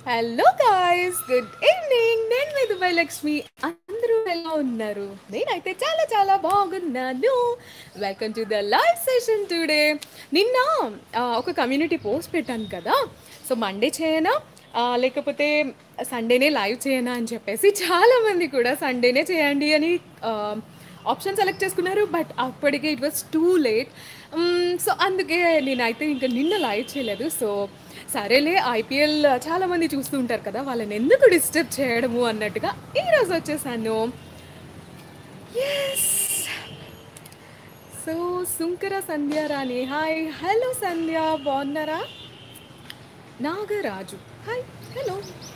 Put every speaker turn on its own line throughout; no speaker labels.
Hello guys good evening నేను మీ Dubai Lakshmi అందరూ ఎలా ఉన్నారు నేనైతే చాలా చాలా బాగున్నాను welcome to the live session today నిన్న ఆ, ఒక కమ్యూనిటీ పోస్ట్ పెట్టాను కదా సో మండే చేయనా ఆ, లేకపోతే సండేనే లైవ్ చేయనా అని చెప్పేసి చాలామంది కూడా సండేనే చేయండి అని ఆప్షన్ సెలెక్ట్ చేసుకున్నారు బట్ అప్పటికే it was too late so అందుకే నేనైతే ఇంకా నిన్న లైవ్ చేయలేదు సో సరేలే ఐపీఎల్ చాలామంది చూస్తూ ఉంటారు కదా వాళ్ళని ఎందుకు డిస్టర్బ్ చేయడము అన్నట్టుగా ఈరోజు వచ్చేసాను yes so Sunkara Sandhya Rani hi hello Sandhya బాగున్నారా నాగరాజు హాయ్ హలో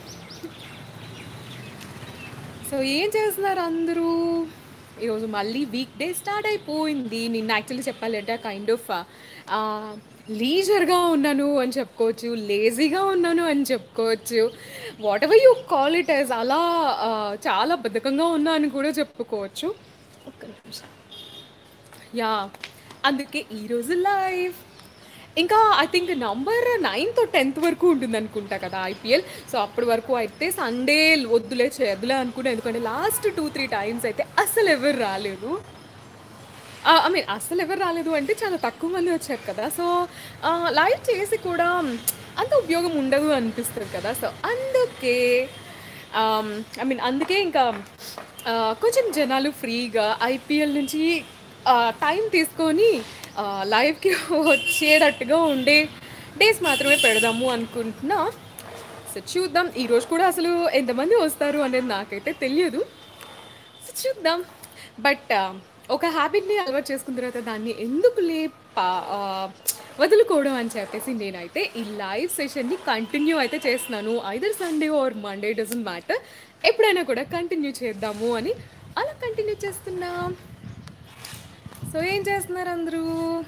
సో ఏం చేస్తున్నారు అందరూ ఈరోజు మళ్ళీ వీక్ డే స్టార్ట్ అయిపోయింది నిన్న యాక్చువల్లీ చెప్పాలంటే కైండ్ ఆఫ్ లీజర్గా ఉన్నాను అని చెప్పుకోవచ్చు లేజీగా ఉన్నాను అని చెప్పుకోవచ్చు whatever you call it as అలా ఆ, చాలా బద్ధకంగా ఉన్నా అని కూడా చెప్పుకోవచ్చు ఒక్క నిమిషం యా అందుకే ఈరోజు లైవ్ ఇంకా I think number ninth tenth వరకు ఉంటుంది అనుకుంటా కదా ఐపీఎల్ సో అప్పటి వరకు అయితే సండే వద్దులే చేయద్దులే అనుకున్నా ఎందుకంటే లాస్ట్ టూ త్రీ టైమ్స్ అయితే అస్సలు ఎవరు రాలేదు ఐ మీన్ అస్సలు ఎవరు రాలేదు అంటే చాలా తక్కువ మంది వచ్చారు కదా సో లైవ్ చేసి కూడా అంత ఉపయోగం ఉండదు అనిపిస్తుంది కదా సో అందుకే ఐ మీన్ అందుకే ఇంకా ఆ, కొంచెం జనాలు ఫ్రీగా ఐపీఎల్ నుంచి టైం తీసుకొని లైవ్కి వచ్చేటట్టుగా ఉండే డేస్ మాత్రమే పెడదాము అనుకుంటున్నా సో చూద్దాం ఈరోజు కూడా అసలు ఎంతమంది వస్తారు అనేది నాకైతే తెలియదు సో చూద్దాం బట్ ఒక హ్యాబిట్ని అలవాటు చేసుకున్న తర్వాత దాన్ని ఎందుకు లేపా ఆ, వదులుకోవడం అని చెప్పేసి నేనైతే ఈ లైవ్ సెషన్ని కంటిన్యూ అయితే చేస్తున్నాను either Sunday or Monday doesn't matter ఎప్పుడైనా కూడా కంటిన్యూ చేద్దాము అని అలా కంటిన్యూ చేస్తున్నా సో ఏం చేస్తున్నారు అందరూ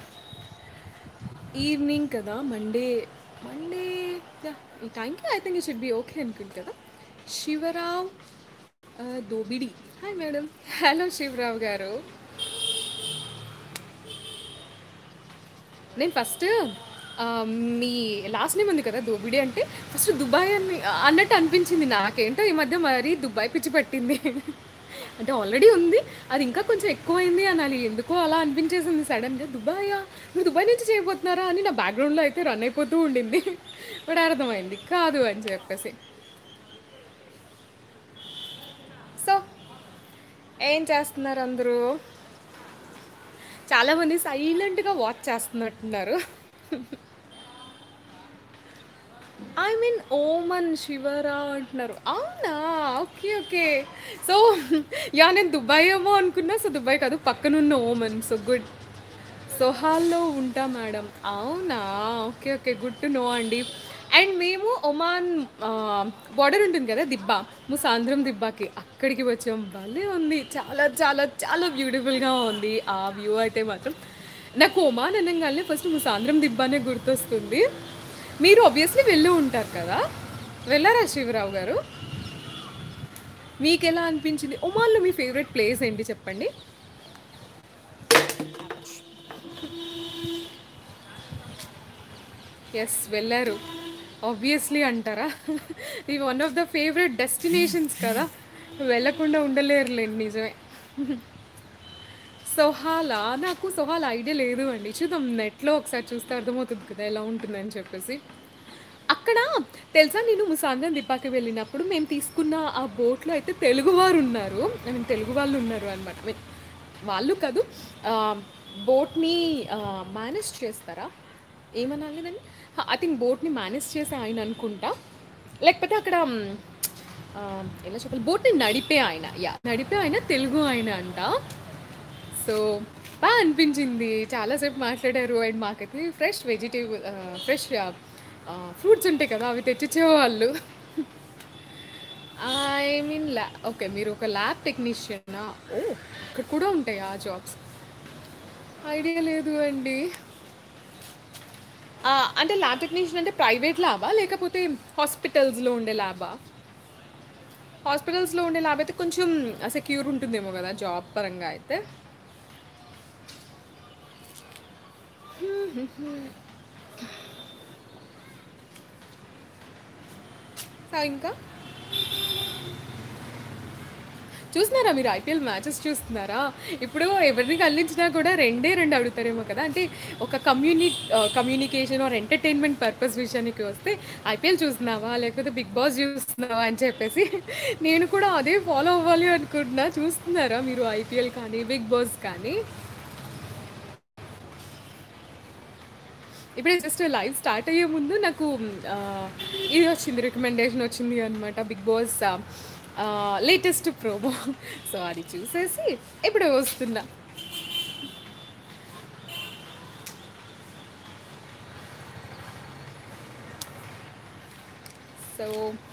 ఈవినింగ్ కదా మండే మండే ఈ టైంకి I think it should be okay అనుకుంటు కదా శివరావ్ ఆ, దోబిడి hi madam hello Shivarao garu నేను ఫస్ట్ మీ లాస్ట్ నేమ్ ఉంది కదా దోబిడి అంటే ఫస్ట్ దుబాయ్ అని అన్నట్టు అనిపించింది నాకేంటో ఈ మధ్య మరీ దుబాయ్ పిచ్చి పట్టింది అంటే ఆల్రెడీ ఉంది అది ఇంకా కొంచెం ఎక్కువైంది అనాలి ఎందుకో అలా అనిపించేసింది సడన్గా దుబాయా మీరు దుబాయ్ నుంచి చేయబోతున్నారా అని నా బ్యాక్గ్రౌండ్లో అయితే రన్ అయిపోతూ ఉండింది బట్ అర్థమైంది కాదు అని చెప్పేసి సో ఏం చేస్తున్నారు అందరూ చాలామంది సైలెంట్గా వాచ్ చేస్తున్నట్టున్నారు ఐ మీన్ ఓమన్ శివరా అంటున్నారు అవునా ఓకే ఓకే సో యా నేను దుబాయ్ ఏమో అనుకున్నా సో దుబాయ్ కాదు పక్కనున్న ఓమన్ సో గుడ్ సొహాల్లో ఉంటా మేడం అవునా okay okay good to know అండి అండ్ మేము ఒమాన్ బార్డర్ ఉంటుంది కదా దిబ్బా ముసాంధ్రం దిబ్బాకి అక్కడికి వచ్చాం భలే ఉంది చాలా చాలా చాలా బ్యూటిఫుల్గా ఉంది ఆ వ్యూ అయితే మాత్రం నాకు ఒమాన్ అనగానే ఫస్ట్ ముసాంధ్రం దిబ్బానే గుర్తొస్తుంది మీరు ఆబ్వియస్లీ వెళ్ళి ఉంటారు కదా వెళ్ళారా శివరావు గారు మీకు ఎలా అనిపించింది ఒమాన్లో మీ ఫేవరెట్ ప్లేస్ ఏంటి చెప్పండి ఎస్ వెళ్ళారు ఆబ్వియస్లీ అంటారా ఇది one of the favourite destinations కదా వెళ్ళకుండా ఉండలేరులేండి నిజమే సొహాలా నాకు సొహాల్ ఐడియా లేదు అండి చూద్దాం నెట్లో ఒకసారి చూస్తే అర్థమవుతుంది కదా ఎలా ఉంటుందని చెప్పేసి అక్కడ తెలుసా నేను ముసాంగం దిబ్బాకి వెళ్ళినప్పుడు మేము తీసుకున్న ఆ బోట్లో అయితే తెలుగువారు ఉన్నారు ఐ మీన్ తెలుగు వాళ్ళు ఉన్నారు అనమాట వాళ్ళు కాదు బోట్ని మేనేజ్ చేస్తారా ఏమనాలి దాన్ని ఐ థింక్ బోట్ని మేనేజ్ చేసే ఆయన అనుకుంటా లేకపోతే అక్కడ మ్, ఆ, ఎలా చెప్పాలి బోట్ని నడిపే ఆయన యా నడిపే ఆయన తెలుగు ఆయన అంట సో బాగా అనిపించింది చాలాసేపు మాట్లాడారు అండ్ మాకైతే ఫ్రెష్ వెజిటేబుల్ ఫ్రెష్ ఫ్రూట్స్ ఉంటాయి కదా అవి తెచ్చిచ్చేవాళ్ళు ఐ మీన్ ల్యా ఓకే మీరు ఒక ల్యాబ్ టెక్నీషియనా ఓ ఇక్కడ కూడా ఉంటాయి ఆ జాబ్స్ ఐడియా లేదు అండి ఆ, అంటే ల్యాబ్ టెక్నీషియన్ అంటే ప్రైవేట్ ల్యాబా లేకపోతే హాస్పిటల్స్లో ఉండే ల్యాబా హాస్పిటల్స్లో ఉండే ల్యాబ్ అయితే కొంచెం సెక్యూర్ ఉంటుందేమో కదా జాబ్ పరంగా అయితే సో ఇంకా చూస్తున్నారా మీరు ఐపీఎల్ మ్యాచెస్ చూస్తున్నారా ఇప్పుడు ఎవరిని కల్లించినా కూడా రెండే రెండు అడుగుతారేమో కదా అంటే ఒక కమ్యూని కమ్యూనికేషన్ ఆర్ ఎంటర్టైన్మెంట్ పర్పస్ విషయానికి వస్తే ఐపీఎల్ చూస్తున్నావా లేకపోతే బిగ్ బాస్ చూస్తున్నావా అని చెప్పేసి నేను కూడా అదే ఫాలో అవ్వాలి అనుకుంటున్నా చూస్తున్నారా మీరు ఐపీఎల్ కానీ బిగ్ బాస్ కానీ ఇప్పుడే జస్ట్ లైవ్ స్టార్ట్ అయ్యే ముందు నాకు ఆ, ఇది వచ్చింది రికమెండేషన్ వచ్చింది అనమాట Bigg Boss latest promo so అది చూసేసి ఇప్పుడు వస్తున్నా సో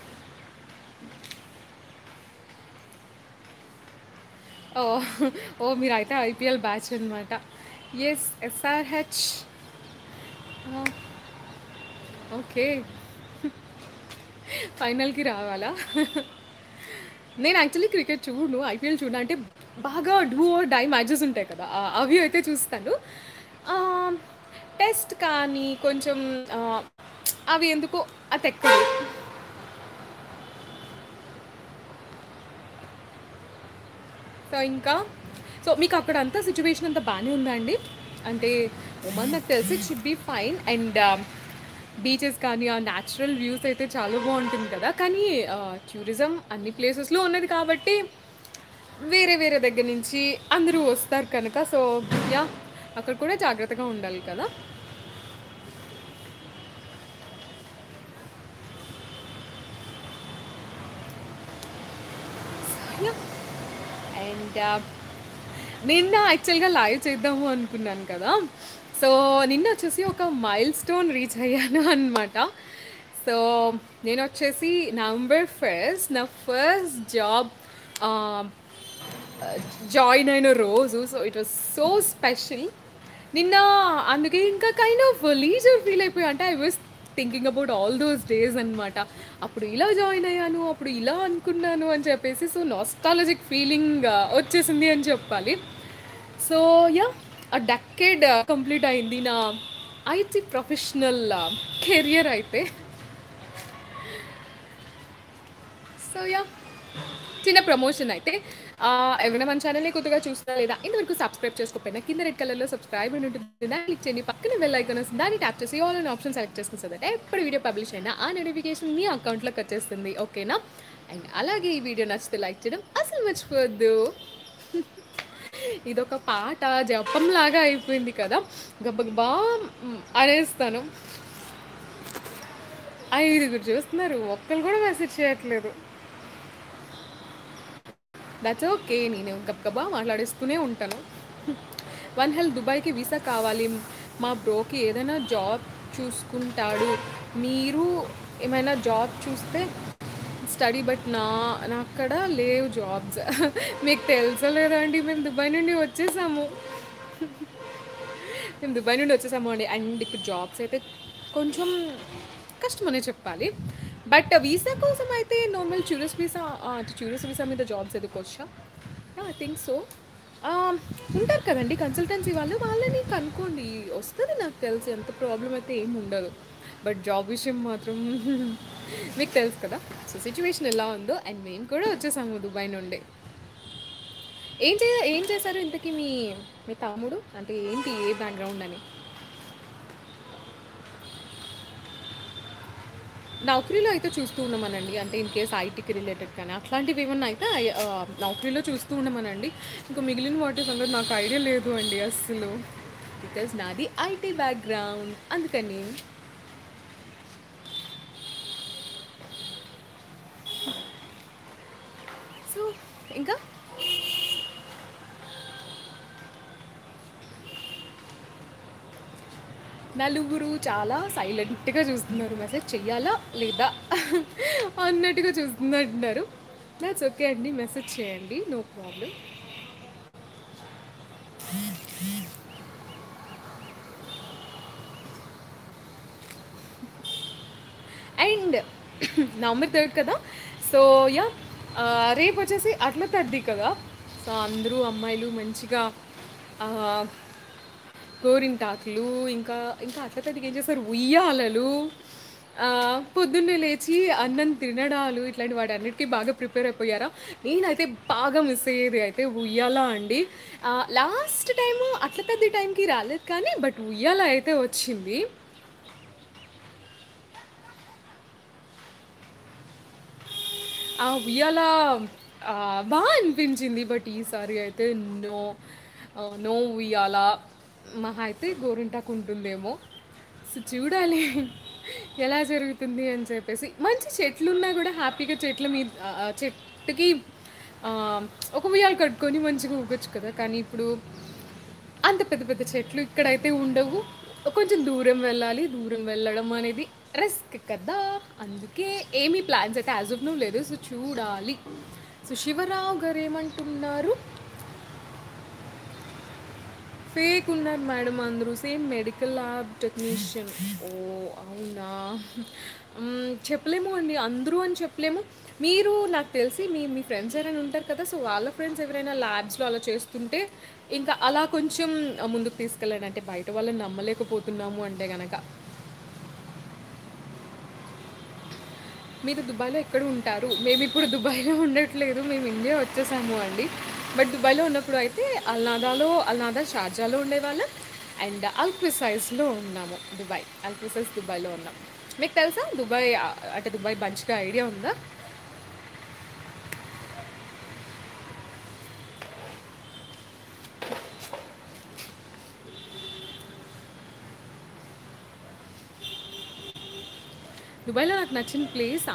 ఓ ఓ మీరైతే ఐపీఎల్ బ్యాచ్ అనమాట ఎస్ ఎస్ఆర్హెచ్ ఓకే ఫైనల్కి రావాలా నేను యాక్చువల్లీ క్రికెట్ చూడను ఐపీఎల్ చూడను అంటే బాగా డూ ఆర్ డై మ్యాచెస్ ఉంటాయి కదా ఆ, అవి అయితే చూస్తాను టెస్ట్ కానీ కొంచెం ఆ, అవి ఎందుకో అది ఎక్కదు సో ఇంకా సో మీకు అక్కడ అంతా సిచ్యువేషన్ అంతా బాగానే ఉందా అండి అంటే ఒమన్ నాకు తెలిసి it should be fine and beaches కానీ ఆ న్యాచురల్ వ్యూస్ అయితే చాలా బాగుంటుంది కదా కానీ టూరిజం అన్ని ప్లేసెస్లో ఉన్నది కాబట్టి వేరే వేరే దగ్గర నుంచి అందరూ వస్తారు కనుక సో యా అక్కడ కూడా జాగ్రత్తగా ఉండాలి కదా అండ్ నిన్న యాక్చువల్గా లైవ్ చేద్దాము అనుకున్నాను కదా సో నిన్న వచ్చేసి ఒక మైల్ స్టోన్ రీచ్ అయ్యాను అనమాట సో నేను వచ్చేసి నవంబర్ ఫస్ట్ నా ఫస్ట్ జాబ్ జాయిన్ అయిన రోజు so it was so special నిన్న అందుకే ఇంకా కైండ్ ఆఫ్ లీజర్ ఫీల్ అయిపోయా అంటే I was thinking about all those days అనమాట అప్పుడు ఇలా జాయిన్ అయ్యాను అప్పుడు ఇలా అనుకున్నాను అని చెప్పేసి సో నాస్టాలజిక్ ఫీలింగ్ వచ్చేసింది అని చెప్పాలి సో యా ఆ డెక్కేడ్ కంప్లీట్ అయింది నా ఐటీ ప్రొఫెషనల్ కెరియర్ అయితే సో యా చిన్న ప్రమోషన్ అయితే ఆ, ఎవరైనా మన ఛానల్ని కొత్తగా చూస్తున్నా లేదా ఇంతవరకు సబ్స్క్రైబ్ చేసుకోకపోయినా కింద రెడ్ కలర్లో సబ్స్క్రైబ్ అని ఉంటుంది దాన్ని క్లిక్ చేయండి పక్కన బెల్ ఐకాన్ వస్తుంది దాన్ని ట్యాప్ చేసి ఆల్ అనే ఆప్షన్ సెలెక్ట్ చేసుకుని అంటే ఎప్పుడు వీడియో పబ్లిష్ అయినా ఆ నోటిఫికేషన్ మీ అకౌంట్లోకి వచ్చేస్తుంది ఓకేనా అండ్ అలాగే ఈ వీడియో నచ్చితే లైక్ చేయడం అసలు మర్చిపోవద్దు ఇదొక పాట జపం లాగా అయిపోయింది కదా గబ్బగబా మ్, అనేస్తాను ఐదుగురు చూస్తున్నారు ఒక్కరు కూడా మెసేజ్ చేయట్లేదు దట్స్ ఓకే నేను గబగబా మాట్లాడేస్తూనే ఉంటాను వన్ హెల్త్ దుబాయ్కి వీసా కావాలి మా బ్రోకి ఏదైనా జాబ్ చూసుకుంటాడు మీరు ఏమైనా జాబ్ చూస్తే స్టడీ బట్ నా నా అక్కడ లేవు జాబ్స్ మీకు తెలుసా లేదా అండి మేము దుబాయ్ నుండి వచ్చేసాము మేము దుబాయ్ నుండి వచ్చేసాము అండి అండ్ ఇప్పుడు జాబ్స్ అయితే కొంచెం కష్టమనే చెప్పాలి బట్ వీసా కోసం అయితే normal tourist visa tourist visa మీద జాబ్స్ ఎదుర్కోవచ్చా ఐ థింక్ సో ఉంటారు కదండి కన్సల్టెన్సీ వాళ్ళు వాళ్ళని కనుక్కోండి వస్తుంది నాకు తెలిసి ఎంత ప్రాబ్లం అయితే ఏమి ఉండదు బట్ జాబ్ విషయం మాత్రం మీకు తెలుసు కదా సో సిచ్యువేషన్ ఎలా ఉందో అండ్ మేము కూడా వచ్చేసాము దుబాయ్ నుండి ఏం చే ఏం చేశారు ఇంతకీ మీ మీ తమ్ముడు అంటే ఏంటి ఏ బ్యాక్గ్రౌండ్ అని నౌకరీలో అయితే చూస్తూ ఉన్నామనండి అంటే ఇన్ కేస్ ఐటీకి రిలేటెడ్ కానీ అట్లాంటివి ఏమన్నా అయితే ఆ, నౌకరీలో చూస్తూ ఉన్నామనండి ఇంకా మిగిలిన వాటి సంగతి నాకు ఐడియా లేదు అండి అస్సలు బికాజ్ నాది ఐటీ బ్యాక్గ్రౌండ్ అందుకని సో ఇంకా నలుగురు చాలా సైలెంట్గా చూస్తున్నారు మెసేజ్ చెయ్యాలా లేదా అన్నట్టుగా చూస్తున్నట్టున్నారు దాట్స్ ఓకే అండి మెసేజ్ చేయండి no problem and November third కదా సో యా రేపు వచ్చేసి అట్ల తద్ది కదా సో అందరూ అమ్మాయిలు మంచిగా ఆ, గోరింటాకులు ఇంకా ఇంకా అట్ల తద్దికి ఏం చేస్తారు ఉయ్యాలలు ఆహ్, పొద్దున్నే లేచి అన్నం తినడాలు ఇట్లాంటి వాటన్నిటికి బాగా ప్రిపేర్ అయిపోయారా? నేనైతే బాగా మిస్ అయ్యేది అయితే ఉయ్యాల అండి. ఆహ్, లాస్ట్ టైము అట్ల తద్ది టైంకి రాలేదు కానీ బట్ ఉయ్యాల అయితే వచ్చింది. ఆ ఉయ్యాల ఆహ్, బా అనిపించింది. బట్ ఈసారి అయితే నో. ఆహ్, నో ఉయ్యాల. మహా అయితే గోరింటాకు ఉంటుందేమో. సో, చూడాలి ఎలా జరుగుతుంది అని చెప్పేసి. మంచి చెట్లున్నా గూడా హ్యాపీగా చెట్ల మీద ఆహ్, ఆహ్, చెట్టుకి ఆహ్, ఒక ఉయ్యాల కట్టుకొని మంచిగా ఊగొచ్చు కదా! కానీ ఇప్పుడు అంత పెద్ద పెద్ద చెట్లు ఇక్కడైతే ఉండవు. కొంచెం దూరం వెళ్ళాలి. దూరం వెళ్ళడం అనేది రిస్క్ కదా! అందుకే ఏమి ప్లాన్స్ అయితే యాస్ ఆఫ్ నౌ లేదు. సో, చూడాలి. సో, శివరావు గారేమంటున్నారు? ఫేక్ ఉన్నారు మేడం అందరూ. Same medical lab technician. Oh! అవునా? హ్మ్. చెప్పలేము అండి. అందరూ అని చెప్పలేము. మీరు నాకు తెలిసి మీ మీ ఫ్రెండ్స్ ఎవరైనా ఉంటారు కదా! సో, వాళ్ళ ఫ్రెండ్స్ ఎవరైనా ల్యాబ్స్‌లో అలా చేస్తుంటే, ఇంకా అలా కొంచెం ఆహ్, ముందుకు తీసుకెళ్ళండి. అంటే బయట వాళ్ళని నమ్మలేకపోతున్నాము అంటే గనక. మీరు దుబాయ్‌లో ఎక్కడ ఉంటారు? మేమిప్పుడు దుబాయ్‌లో ఉండట్లేదు. మేము ఇండియా వచ్చేసాము అండి. బట్ దుబాయ్‌లో ఉన్నప్పుడు అయితే అల్నాదాలో అల్నాదా, షార్జాలో ఉండేవాళ్ళం. అండ్ అల్‌క్విసైజ్‌లో ఉన్నాము దుబాయ్. అల్‌క్విసైజ్ దుబాయ్‌లో ఉన్నాం. మీకు తెలుసా? దుబాయ్ ఆహ్, అంటే దుబాయ్ మంచిగా ఐడియా ఉందా? దుబాయ్‌లో నాకు నచ్చిన ప్లేసా?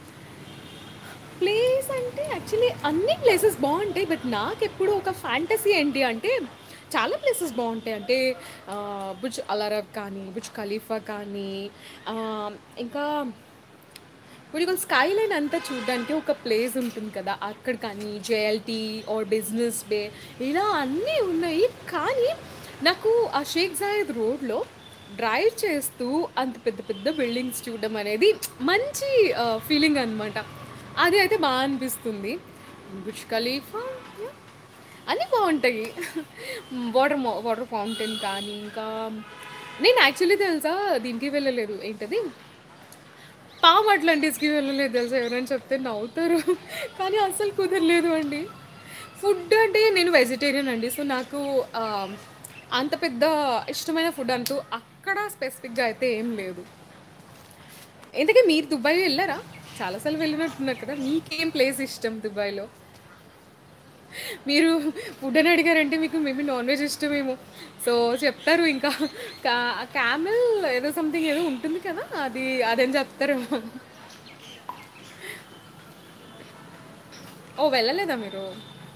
ప్లేస్ అంటే యాక్చువల్లీ అన్ని ప్లేసెస్ బావుంటాయి. బట్ నాకెప్పుడు ఒక ఫ్యాంటసీ ఏంటి అంటే, చాలా ప్లేసెస్ బావుంటాయి. అంటే ఆహ్, బుర్జ్ అల్ అరబ్ కానీ, బుర్జ్ ఖలీఫా కానీ, ఆహ్, ఇంకా పొలిటికల్ స్కై లైన్ అంతా చూడ్డానికి ఒక ప్లేస్ ఉంటుంది కదా! అక్కడ కానీ, జేఎల్‌టీ ఆర్ బిజినెస్ బే ఇలా అన్నీ ఉన్నాయి. కానీ నాకు ఆ షేక్ జాయద్ రోడ్‌లో డ్రైవ్ చేస్తూ అంత పెద్ద పెద్ద బిల్డింగ్స్ చూడడం అనేది మంచి ఆహ్, ఫీలింగ్ అనమాట. అది అయితే బా అనిపిస్తుంది. Burj Khalifa yeah! అన్నీ బావుంటాయి. వాటర్ మో వాటర్ ఫౌంటైన్ కానీ, ఇంకా నేను యాక్చువల్లీ తెలుసా దీనికి వెళ్ళలేదు. ఏంటది? పామ్ అట్లాంటిస్‌కి వెళ్ళలేదు తెలుసా? ఎవరైనా చెప్తే నవ్వుతారు. కానీ అస్సలు కుదరలేదు అండి. ఫుడ్ అంటే నేను వెజిటేరియన్ అండి. సో, నాకు ఆహ్, అంత పెద్ద ఇష్టమైన ఫుడ్ అంటూ అక్కడ స్పెసిఫిక్‌గా అయితే ఏం లేదు. ఇంతకీ మీరు దుబాయ్ ఎళ్లారా? చాలా సార్లు వెళ్ళినట్టున్నారు కదా! మీకేం ప్లేస్ ఇష్టం దుబాయ్‌లో? మీరు ఫుడ్ అని అడిగారంటే మీకు మేబీ నాన్ వెజ్ ఇష్టమేమో. సో, చెప్తారు ఇంకా కా క్యామెల్ ఏదో సంథింగ్ ఏదో ఉంటుంది కదా! అది అదని చెప్తారేమో. ఓహ్! వెళ్ళలేదా మీరు?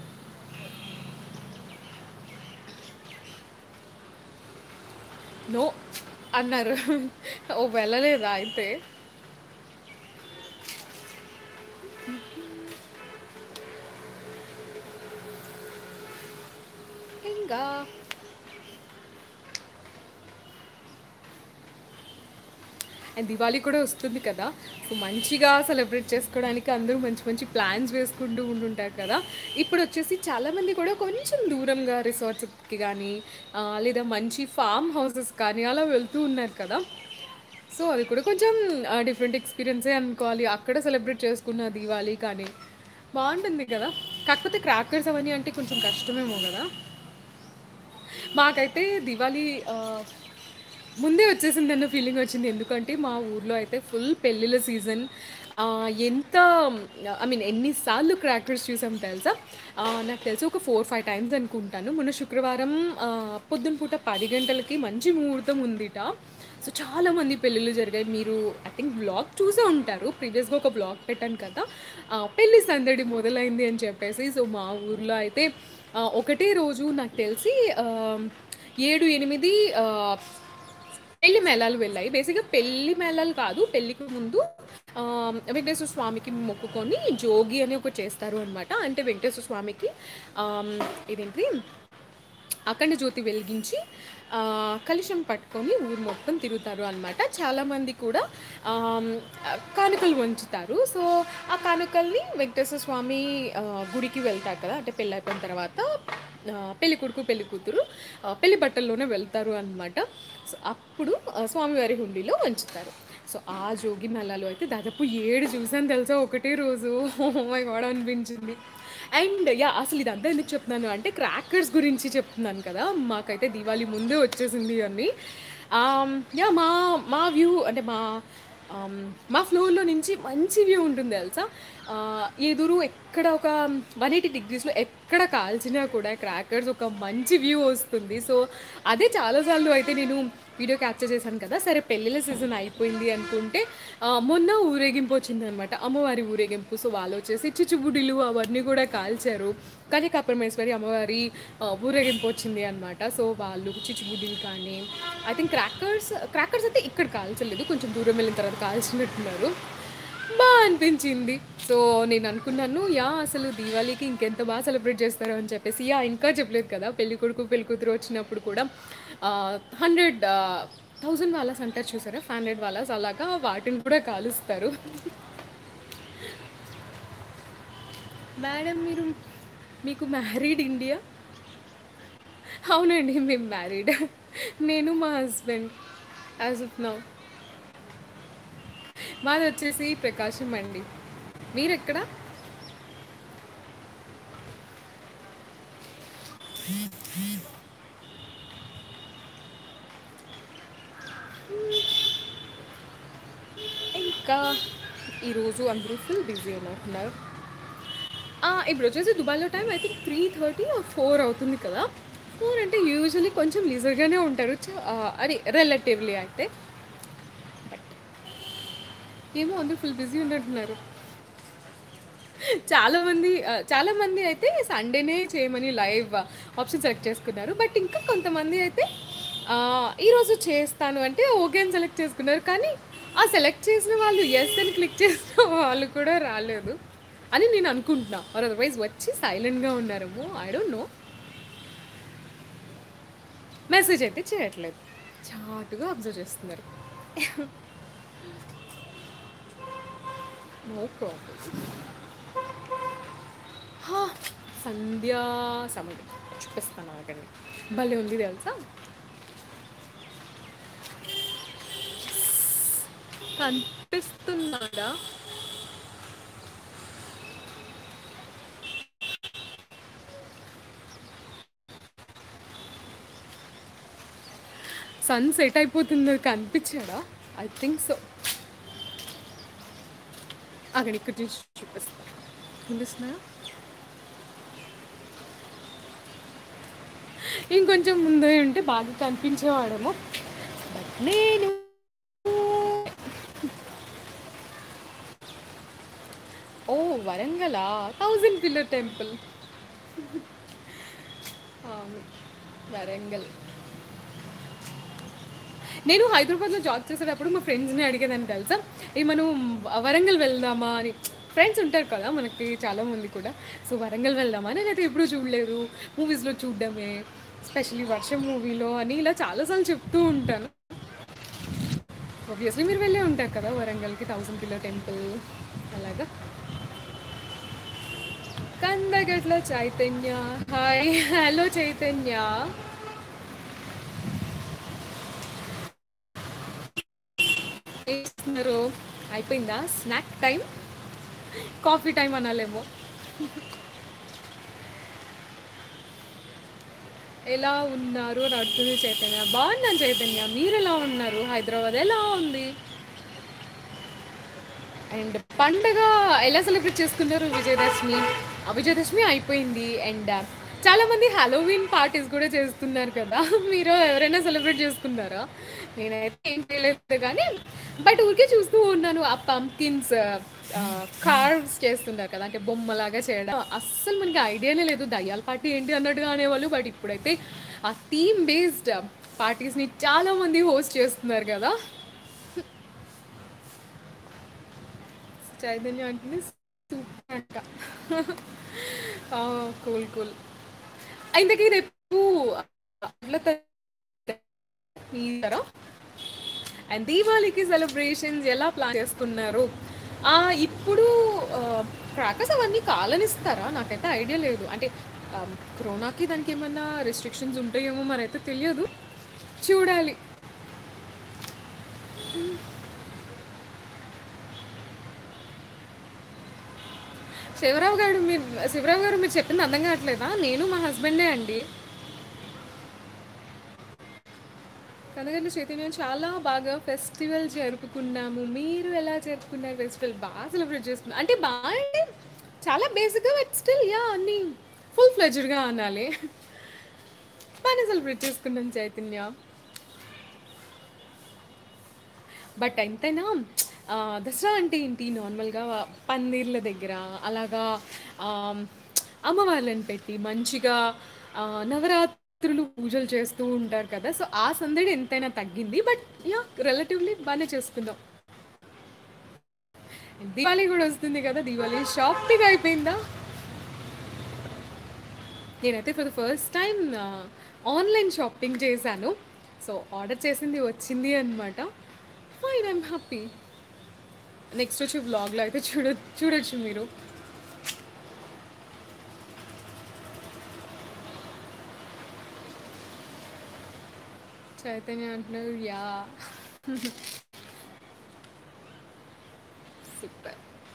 నో అన్నారు. ఓహ్! వెళ్ళలేదా అయితే? ఇంకా అండ్ దివాళీ కూడా వస్తుంది కదా! సో, మంచిగా సెలబ్రేట్ చేసుకోవడానికి అందరూ మంచి మంచి ప్లాన్స్ వేసుకుంటూ ఉండుంటారు కదా! ఇప్పుడొచ్చేసి చాలామంది కూడా కొంచెం దూరంగా రిసార్ట్స్‌కి గానీ, ఆహ్, లేదా మంచి ఫార్మ్ హౌసెస్ కానీ అలా వెళ్తూ ఉన్నారు కదా! సో, అది కూడా కొంచెం ఆహ్, డిఫరెంట్ ఎక్స్‌పీరియన్సే అనుకోవాలి. అక్కడ సెలబ్రేట్ చేసుకున్న దీవాళి కానీ బావుంటుంది కదా! కాకపోతే క్రాకర్స్ అవన్నీ అంటే కొంచెం కష్టమేమో గదా! మాకైతే దివాళీ ఆహ్, ముందే వచ్చేసిందన్న ఫీలింగ్ వచ్చింది. ఎందుకంటే మా ఊర్లో అయితే ఫుల్ పెళ్ళిళ్ళ సీజన్. ఆహ్, ఎంత ఐ మీన్ ఎన్ని సార్లు క్రాకర్స్ చూసాం తెలుసా? ఆహ్, నాకు తెలిసి ఒక 4, 5 టైమ్స్ అనుకుంటాను. మొన్న శుక్రవారం ఆహ్, పొద్దున పూట 10 గంటలకి మంచి ముహూర్తం ఉందిట. సో, చాలామంది పెళ్ళిళ్ళు జరిగాయి. మీరు ఐ థింక్ వ్లాగ్ చూసే ఉంటారు. ప్రీవియస్‌గా ఒక వ్లాగ్ పెట్టాను కదా! ఆహ్, పెళ్లి సందడి మొదలైంది అని చెప్పేసి. సో, మా ఊర్లో అయితే ఆహ్, ఒకటే రోజు నాకు తెలిసి ఆహ్, 7, 8 ఆహ్, పెళ్లి మేళాలు వెళ్ళాయి. బేసిక్‌గా పెళ్లి మేళాలు కాదు. పెళ్ళికి ముందు ఆహ్, వెంకటేశ్వర స్వామికి మొక్కుకొని జోగి అని ఒకటి చేస్తారు అనమాట. అంటే వెంకటేశ్వర స్వామికి ఆహ్, ఇదేంటిది అఖండ జ్యోతి వెలిగించి ఆహ్, కలశం పట్టుకొని ఊరు మొత్తం తిరుగుతారు అనమాట. చాలామంది కూడా ఆహ్, కానుకలు వంచుతారు. సో, ఆ కానుకల్ని వెంకటేశ్వర స్వామి ఆహ్, గుడికి వెళ్తారు కదా! అంటే పెళ్ళైపోయిన తర్వాత ఆహ్, పెళ్ళికొడుకు, పెళ్ళికూతురు ఆహ్, పెళ్లి బట్టల్లోనే వెళ్తారు అనమాట. సో, అప్పుడు ఆహ్, స్వామివారి హుండీలో వంచుతారు. సో ఆ జోగి మేళాలో అయితే దాదాపు ఏడు చూసాను తెలుసా ఒకటే రోజు మై గాడ్ అనిపించింది అండ్ యా అసలు ఇదంతా ఎందుకు చెప్తున్నాను అంటే క్రాకర్స్ గురించి చెప్తున్నాను కదా మాకైతే దీవాళి ముందే వచ్చేసింది అని యా మా మా వ్యూ అంటే మా ఆమ్, మా ఫ్లోర్లో నుంచి మంచి వ్యూ ఉంటుంది తెలుసా ఆ, ఎదురు ఎక్కడ ఒక వన్ ఎయిటీ డిగ్రీస్లో ఎక్కడ కాల్చినా కూడా క్రాకర్స్ ఒక మంచి వ్యూ వస్తుంది సో అదే చాలాసార్లు అయితే నేను వీడియో క్యాప్చర్ చేశాను కదా సరే పెళ్ళిళ్ళ సీజన్ అయిపోయింది అనుకుంటే ఆ, మొన్న ఊరేగింపు వచ్చింది అనమాట అమ్మవారి ఊరేగింపు సో వాళ్ళు వచ్చేసి చిచ్చుబుడిలు అవన్నీ కూడా కాల్చారు కన్యకా పరమేశ్వరి అమ్మవారి ఆ, ఊరేగింపు వచ్చింది అనమాట సో వాళ్ళు చిచ్చుబుడ్డిలు కానీ ఐ థింక్ క్రాకర్స్ క్రాకర్స్ అయితే ఇక్కడ కాల్చలేదు కొంచెం దూరం వెళ్ళిన తర్వాత కాల్చినట్టున్నారు బాగా అనిపించింది సో నేను అనుకున్నాను యా అసలు దీవాళీకి ఇంకెంత బాగా సెలబ్రేట్ చేస్తారు అని చెప్పేసి యా ఇంకా చెప్పలేదు కదా పెళ్లి కొడుకు పెళ్లి కూతురు వచ్చినప్పుడు కూడా హండ్రెడ్ థౌజండ్ వాలాస్ అంటారు చూసారా ఫైవ్ హండ్రెడ్ వాలాస్ అలాగా వాటిని కూడా కాలుస్తారు మేడం మీరు మీకు మ్యారీడ్ ఇండియా అవునండి మేము మ్యారీడ్ నేను మా హస్బెండ్ యాజ్ ఆఫ్ నౌ మాది వచ్చేసి ప్రకాశం అండి మీరు ఎక్కడ ఇంకా ఈరోజు అందరూ ఫుల్ బిజీ ఉన్నట్టున్నారు ఆ, ఇప్పుడు వచ్చేసి దుబాయ్లో time I think three thirty four అవుతుంది కదా ఫోర్ అంటే యూజువలీ కొంచెం లీజర్గానే ఉంటారు చ- ఆ, అది రిలేటివ్లీ అయితే బట్ ఏమో అందరూ ఫుల్ బిజీ ఉన్నట్టున్నారు చాలా మంది ఆ, చాలా మంది అయితే సండేనే చేయమని లైవ్ ఆప్షన్ సెలెక్ట్ చేసుకున్నారు బట్ ఇంకా కొంతమంది అయితే ఆ, ఈరోజు చేస్తాను అంటే ఓకే అని సెలెక్ట్ చేసుకున్నారు కానీ ఆ సెలెక్ట్ చేసిన వాళ్ళు ఎస్ అని క్లిక్ చేసిన వాళ్ళు కూడా రాలేదు అని నేను అనుకుంటున్నా ఆర్ అదర్వైజ్ వచ్చి సైలెంట్గా ఉన్నారేమో ఐ డోంట్ నో మెసేజ్ అయితే చేయట్లేదు చాటుగా అబ్జర్వ్ చేస్తున్నారు నో ప్రాబ్లం హా, సంధ్యా సమయం చూపిస్తాను ఆగండి భలే ఉంది తెలుసా కనిపిస్తున్నాడా సన్ సెట్ అయిపోతుంది అది కనిపించాడా ఐ థింక్ సో అక్కడ ఇక్కడ నుంచి చూపిస్తా కనిపిస్తున్నా ఇంకొంచెం ముందే ఉంటే బాగా కనిపించేవాడేమో బట్ నేను ఓ వరంగలా థౌజండ్ పిల్లర్ టెంపుల్ వరంగల్ నేను హైదరాబాద్లో జాబ్ చేసేటప్పుడు మా ఫ్రెండ్స్ని అడిగేదాన్ని తెలుసా ఏ మనం వరంగల్ వెళ్దామా అని ఫ్రెండ్స్ ఉంటారు కదా మనకి చాలా మంది కూడా సో వరంగల్ వెళ్దామా నేనైతే ఎప్పుడూ చూడలేదు మూవీస్లో చూడడమే స్పెషల్లీ వర్షం మూవీలో అని ఇలా చాలాసార్లు చెప్తూ ఉంటాను ఆబ్వియస్లీ మీరు వెళ్ళే ఉంటారు కదా వరంగల్కి థౌసండ్ పిల్లర్ టెంపుల్ అలాగా కందగట్ల చైతన్య హాయ్ హలో చైతన్య ఏం చేస్తున్నారు అయిపోయిందా స్నాక్ టైం కాఫీ టైం అనాలేమో ఎలా ఉన్నారు అని అడుగుతుంది చైతన్య బాగున్నాను చైతన్య మీరు ఎలా ఉన్నారు హైదరాబాద్ ఎలా ఉంది అండ్ పండగ ఎలా సెలబ్రేట్ చేసుకున్నారు విజయదశమి ఆ విజయదశమి అయిపోయింది అండ్ చాలా మంది హలోవిన్ పార్టీస్ కూడా చేస్తున్నారు కదా మీరు ఎవరైనా సెలబ్రేట్ చేసుకున్నారా నేనైతే ఏం చేయలేదు కానీ బట్ ఊరికే చూస్తూ ఉన్నాను ఆ పంకిన్స్ కార్వ్స్ చేస్తున్నారు కదా అంటే బొమ్మలాగా చేయడం అస్సలు మనకి ఐడియానే లేదు దయ్యాల పార్టీ ఏంటి అన్నట్టుగా అనేవాళ్ళు బట్ ఇప్పుడైతే ఆ థీమ్ బేస్డ్ పార్టీస్ని చాలా మంది హోస్ట్ చేస్తున్నారు కదా చైతన్య అంటే సూపర్ అంట కూల్ కూల్ ఇంతకీ రేపు అట్లా తీస్తారా అండ్ దీపావళికి సెలబ్రేషన్స్ ఎలా ప్లాన్ చేసుకున్నారు ఆ, ఇప్పుడు క్రాకర్స్ అవన్నీ కాలనిస్తారా నాకైతే ఐడియా లేదు అంటే ఆ, కరోనాకి దానికి ఏమన్నా రెస్ట్రిక్షన్స్ ఉంటాయేమో మరైతే తెలియదు చూడాలి శివరావు గారు మీరు శివరావు గారు మీరు చెప్పింది అర్థం కావట్లేదా నేను మా హస్బెండే అండి కనగండి చైతన్యం చాలా బాగా ఫెస్టివల్ జరుపుకున్నాము మీరు ఎలా జరుపుకున్నారు ఫెస్టివల్ బాగా సెలబ్రేట్ చేసుకున్నారు అంటే బాగా అంటే చాలా బేసిక్గా బట్ స్టిల్ యా అన్ని ఫుల్ ఫ్లెజ్డ్గా అనాలి బాగానే సెలబ్రేట్ చేసుకున్నాం చైతన్య బట్ ఎంతైనా ఆ, దసరా అంటే ఏంటి నార్మల్గా పందిర్ల దగ్గర అలాగా ఆమ్, అమ్మవార్లను పెట్టి మంచిగా ఆ, నవరాత్రులు పూజలు చేస్తూ ఉంటారు కదా సో ఆ సందడి ఎంతైనా తగ్గింది బట్ యా రిలేటివ్లీ బాగానే చేసుకుందాం దీపావళి కూడా వస్తుంది కదా దీపావళి షాపింగ్ అయిపోయిందా నేనైతే for the first time online shopping చేశాను సో ఆర్డర్ చేసింది వచ్చింది అనమాట ఫైన్ ఐమ్ హ్యాపీ నెక్స్ట్ వచ్చి వ్లాగ్లో అయితే చూడ చూడొచ్చు మీరు చైతన్య అంటున్నారు యా సూపర్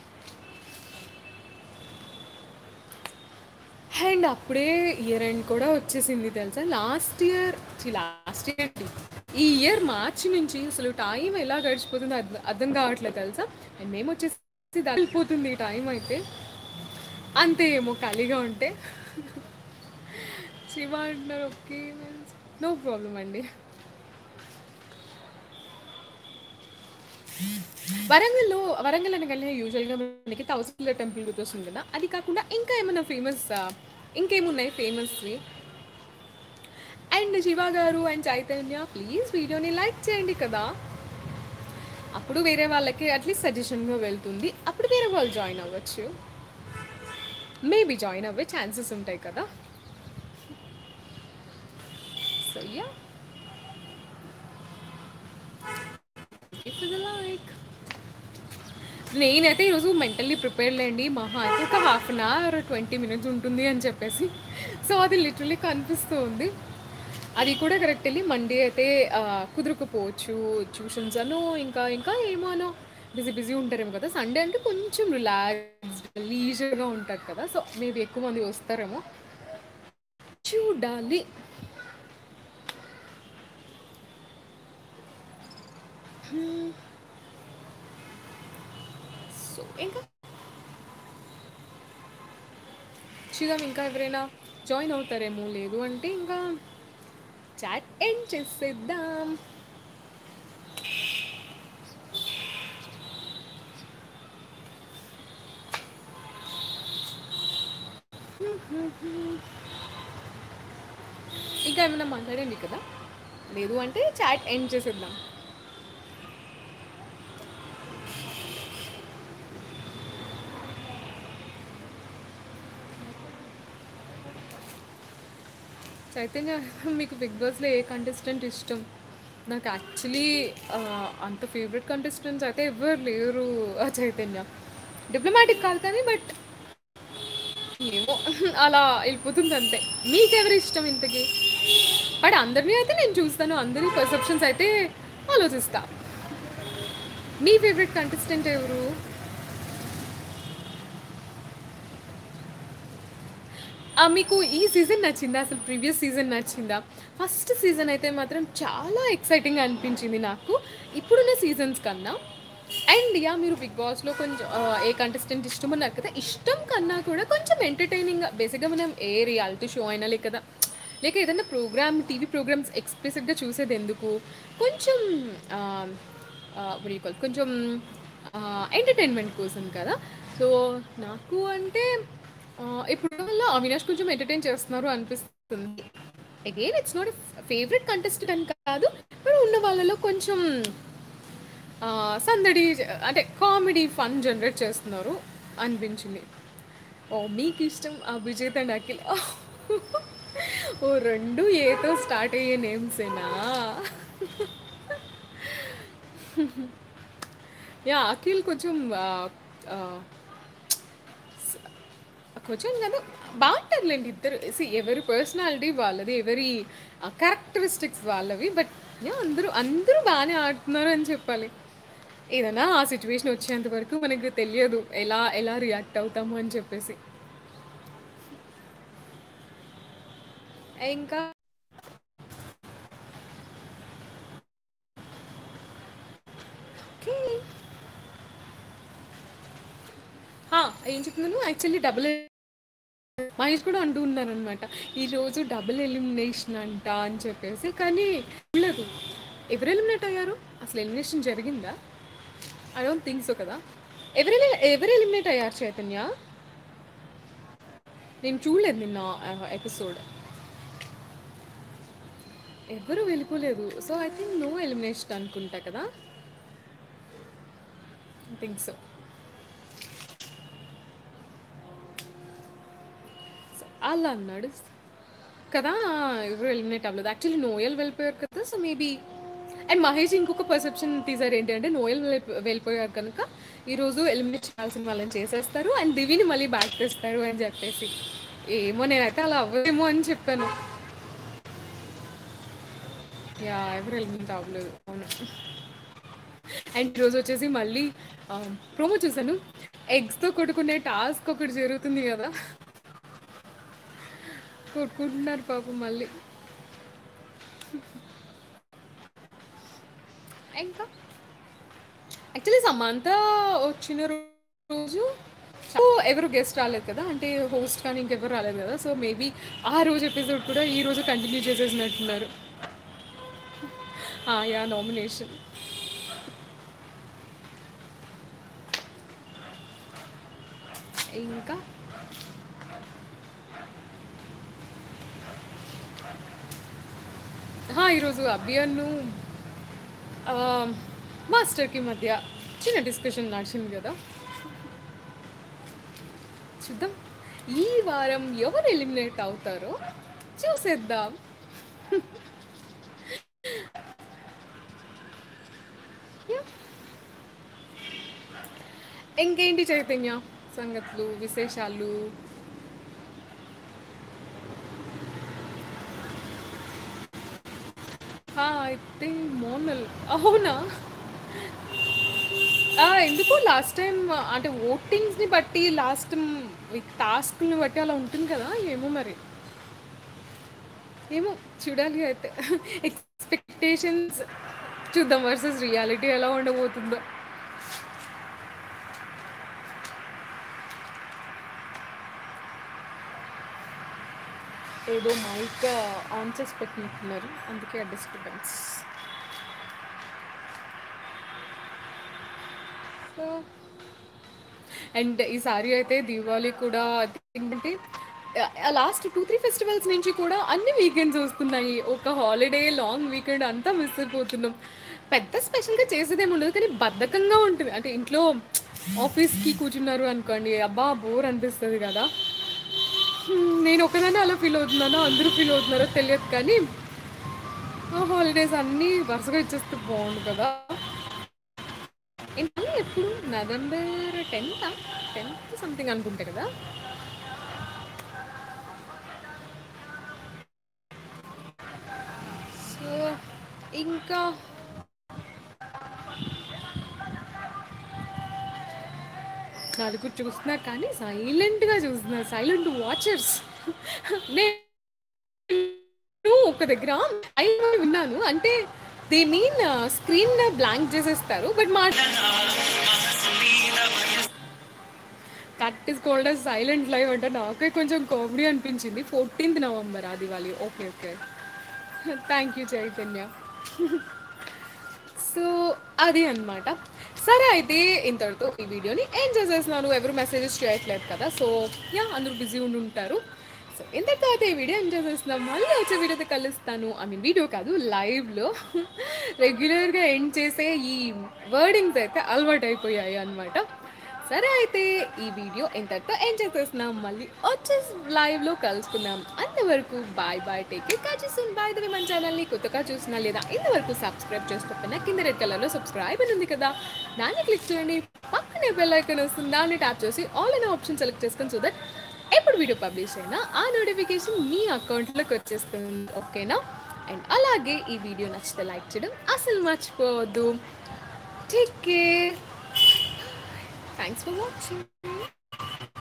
అండ్ అప్పుడే ఇయర్ ఎండ్ కూడా వచ్చేసింది తెలుసా లాస్ట్ ఇయర్ లాస్ట్ ఇయర్ ఈ ఇయర్ మార్చి నుంచి అసలు టైం ఎలా గడిచిపోతుందో అర్థం అర్థం కావట్లేదు తెలుసా అండ్ మేము వచ్చేసి వెళ్ళిపోతుంది ఈ టైం అయితే అంతే ఏమో ఖాళీగా ఉంటే శివ అంటున్నారు ఓకే నో ప్రాబ్లం అండి వరంగల్లో వరంగల్ అనగానే యూజువల్గా మనకి థౌసండ్ టెంపుల్ గుర్తొస్తుంది కదా అది కాకుండా ఇంకా ఏమైనా ఫేమస్ ఇంకేమున్నాయి ఫేమస్వి and Shiva garu and Chaitanya please వీడియోని లైక్ చేయండి కదా అప్పుడు వేరే వాళ్ళకి అట్లీస్ట్ సజెషన్గా వెళ్తుంది అప్పుడు వేరే వాళ్ళు జాయిన్ అవ్వచ్చు మేబీ జాయిన్ అవ్వే ఛాన్సెస్ ఉంటాయి కదా so yeah if is like నేనైతే ఈరోజు మెంటల్లీ ప్రిపేర్ లేండి మహా అయితే ఒక half an hour twenty minutes ఉంటుంది అని చెప్పేసి సో అది లిటరలీ కనిపిస్తూ ఉంది అది కూడా కరెక్ట్ వెళ్ళి మండే అయితే ఆ, కుదురుకుపోవచ్చు ట్యూషన్స్ అను ఇంకా ఇంకా ఏమోనో బిజీ బిజీ ఉంటారేమో కదా సండే అంటే కొంచెం రిలాక్స్డ్ లీజర్గా ఉంటారు కదా సో మేబీ ఎక్కువ మంది వస్తారేమో చూడాలి సో ఇంకా చూద్దాం ఇంకా ఎవరైనా జాయిన్ అవుతారేమో లేదు అంటే ఇంకా చాట్ ఎండ్ చేసేద్దాం ఇంకా ఏమైనా మాట్లాడండి కదా లేదు అంటే చాట్ ఎండ్ చేసేద్దాం చైతన్య మీకు బిగ్ బాస్లో ఏ కంటెస్టెంట్ ఇష్టం నాకు యాక్చువల్లీ అంత ఫేవరెట్ కంటెస్టెంట్స్ అయితే ఎవరు లేరు ఆ చైతన్య డిప్లొమాటిక్ కాదు కానీ బట్ ఏమో అలా వెళ్ళిపోతుంది అంతే మీకెవరు ఇష్టం ఇంతకి బట్ అందరినీ అయితే నేను చూస్తాను అందరి పర్సెప్షన్స్ అయితే ఆలోచిస్తా మీ ఫేవరెట్ కంటెస్టెంట్ ఎవరు ఆ, మీకు ఈ సీజన్ నచ్చిందా అసలు ప్రీవియస్ సీజన్ నచ్చిందా ఫస్ట్ సీజన్ అయితే మాత్రం చాలా ఎక్సైటింగ్ అనిపించింది నాకు ఇప్పుడున్న సీజన్స్ కన్నా అండ్ యా మీరు బిగ్ బాస్లో కొంచెం ఆ, ఏ కంటెస్టెంట్ ఇష్టం అన్నారు కదా ఇష్టం కన్నా కూడా కొంచెం ఎంటర్టైనింగ్ బేసిక్గా మనం ఏ రియాలిటీ షో అయినా లేక కదా లేక ఏదైనా ప్రోగ్రామ్ టీవీ ప్రోగ్రామ్స్ ఎక్స్ప్రెసివ్గా చూసేది ఎందుకు కొంచెం ఆ, ఆ, what do you call, కొంచెం ఎంటర్టైన్మెంట్ కోసం కదా సో నాకు అంటే ఆ, ఇప్పుడు వల్ల అవినాష్ కొంచెం ఎంటర్టైన్ చేస్తున్నారు అనిపిస్తుంది again it's not favourite contestant అని కాదు ఇప్పుడు ఉన్న వాళ్ళలో కొంచెం ఆ, సందడి అంటే కామెడీ ఫన్ జనరేట్ చేస్తున్నారు అనిపించింది ఓ మీకు ఇష్టం అభిజిత్ అండ్ అఖిల్ ఓ రెండు ఏతో స్టార్ట్ అయ్యే నేమ్సేనా యా అఖిల్ కొంచెం ఆ, ఆ, కొంచెం కదా బాగుంటారులేండి ఇద్దరు See, ఎవరి పర్సనాలిటీ వాళ్ళది ఎవరి క్యారెక్టరిస్టిక్స్ వాళ్ళవి బట్ యా అందరూ అందరూ బాగానే ఆడుతున్నారు అని చెప్పాలి ఏదైనా ఆ సిచ్యువేషన్ వచ్చేంత వరకు మనకు తెలియదు ఎలా ఎలా రియాక్ట్ అవుతాము అని చెప్పేసి ఇంకా ఓకే హా, ఏం చెప్తున్నాను యాక్చువల్లీ డబుల్ మహేష్ కూడా అంటూ ఉన్నారనమాట ఈరోజు డబుల్ ఎలిమినేషన్ అంట అని చెప్పేసి కానీ లేదు ఎవరు ఎలిమినేట్ అయ్యారు అసలు ఎలిమినేషన్ జరిగిందా ఐ డోంట్ థింక్ సో కదా ఎవరు ఎవరు ఎలిమినేట్ అయ్యారు చైతన్య నేను చూడలేదు నిన్న ఎపిసోడ్ ఎవరు వెళ్ళిపోలేదు so I think no elimination అనుకుంటా కదా ఐ థింక్ సో అలా అన్నాడు కదా ఎవరు ఎలిమినేట్ అవ్వలేదు యాక్చువల్లీ నోయల్ వెళ్ళిపోయారు కదా సో మేబీ అండ్ మహేష్ ఇంకొక పర్సెప్షన్ టీజర్ ఏంటి అంటే నోయల్ వెళ్ళి- వెళ్ళిపోయారు కనుక ఈరోజు ఎలిమినేట్ చేయాల్సిన వాళ్ళని చేసేస్తారు అండ్ దివిని మళ్ళీ బ్యాక్ తెస్తారు అని చెప్పేసి ఏమో నేనైతే అలా అవ్వదేమో అని చెప్పాను యా ఎవరు ఎలిమినేట్ అవ్వలేదు అవును అండ్ ఈరోజు వచ్చేసి మళ్ళీ ప్రోమో చూసాను ఎగ్స్తో కొట్టుకునే టాస్క్ ఒకటి జరుగుతుంది కదా కొట్టుకుంటున్నారు పాపం మళ్ళీ ఇంకా యాక్చువల్లీ సమంత వచ్చిన రోజు సో ఎవరు గెస్ట్ రాలేదు కదా అంటే హోస్ట్ కానీ ఇంకెవరు రాలేదు కదా సో మేబీ ఆ రోజు ఎపిసోడ్ కూడా ఈ రోజు కంటిన్యూ చేసేసినట్టున్నారు ఆ, యా నామినేషన్ ఇంకా హా, ఈరోజు అభియన్ను ఆ, మాస్టర్కి మధ్య చిన్న డిస్కషన్ నడిచింది కదా చూద్దాం ఈ వారం ఎవరు ఎలిమినేట్ అవుతారో చూసేద్దాం Yeah. ఇంకేంటి చైతన్య సంగతులు విశేషాలు ఐ థింక్ మోనల్ అవునా ఆ, ఎందుకు లాస్ట్ టైం అంటే ఓటింగ్స్ని బట్టి లాస్ట్ టాస్క్ని బట్టి అలా ఉంటుంది కదా ఏమో మరి ఏమో చూడాలి అయితే ఎక్స్పెక్టేషన్స్ చూద్దాం వర్సెస్ రియాలిటీ ఎలా ఉండబోతుందో ఏదో మైక్ ఆన్ చేసి పెట్టినట్టున్నారు అందుకే ఆ డిస్టర్బెన్స్ సో అండ్ ఈసారి అయితే దీపావళి కూడా ఏంటంటే లాస్ట్ టూ త్రీ ఫెస్టివల్స్ నుంచి కూడా అన్ని వీకెండ్స్ వస్తున్నాయి ఒక హాలిడే లాంగ్ వీకెండ్ అంతా మిస్ అయిపోతున్నాం పెద్ద స్పెషల్గా చేసేదేమి ఉండదు కానీ బద్ధకంగా ఉంటుంది అంటే ఇంట్లో ఆఫీస్కి కూర్చున్నారు అనుకోండి అబ్బా బోర్ అనిపిస్తుంది కదా హ్మ్, నేను ఒకదాన్ని అలా ఫీల్ అవుతున్నానో అందరూ ఫీల్ అవుతున్నారో తెలియదు కానీ ఆ హాలిడేస్ అన్నీ వరుసగా ఇచ్చేస్తే బాగుండు కదా ఏంటి ఎప్పుడు నవంబర్ టెన్త్ టెన్త్ సంథింగ్ అనుకుంటా కదా సో ఇంకా నలుగురు చూస్తున్నారు కానీ సైలెంట్గా చూస్తున్నారు సైలెంట్ వాచర్స్ నేను ఒక దగ్గర ఐదు విన్నాను అంటే దే మీన్ స్క్రీన్ బ్లాంక్ చేసేస్తారు బట్ మా cut is cold silent live అంటే నాకే కొంచెం కామెడీ అనిపించింది ఫోర్టీన్త్ నవంబర్ అది వాళ్ళు okay okay thank you Chaitanya so అది అన్నమాట సరే అయితే ఇంతటితో ఈ వీడియోని ఏం చేసేస్తున్నాను ఎవరు మెసేజెస్ చేయట్లేదు కదా సో యా అందరూ బిజీ ఉండి ఉంటారు సో ఇంతటితో అయితే ఈ వీడియో ఎంజాయ్ చేస్తున్నాం మళ్ళీ వచ్చే వీడియోతో కలుస్తాను ఐ మీన్ వీడియో కాదు లైవ్లో రెగ్యులర్గా ఎండ్ చేసే ఈ వర్డింగ్స్ అయితే అలవాటు అయిపోయాయి అనమాట సరే అయితే ఈ వీడియో ఇంతటితో ఎంజాయ్ చేస్తున్నాం మళ్ళీ వచ్చే లైవ్లో కలుసుకుందాం అంతవరకు బాయ్ బాయ్ టేక్ కేర్ కాచేస్తుంది బాయ్ దవి మన ఛానల్ని కొత్తగా చూసినా లేదా ఇంతవరకు సబ్స్క్రైబ్ చేసుకోకపోయినా కింద రెడ్ కలర్లో సబ్స్క్రైబ్ అని ఉంది కదా దాన్ని క్లిక్ చేయండి పక్కనే బెల్ ఐకాన్ వస్తుంది దాన్ని ట్యాప్ చేసి ఆల్ అనే ఆప్షన్ సెలెక్ట్ చేసుకొని సో దట్ ఎప్పుడు వీడియో పబ్లిష్ అయినా ఆ నోటిఫికేషన్ మీ అకౌంట్లోకి వచ్చేస్తుంది ఓకేనా అండ్ అలాగే ఈ వీడియో నచ్చితే లైక్ చేయడం అసలు మర్చిపోవద్దు take care thanks for watching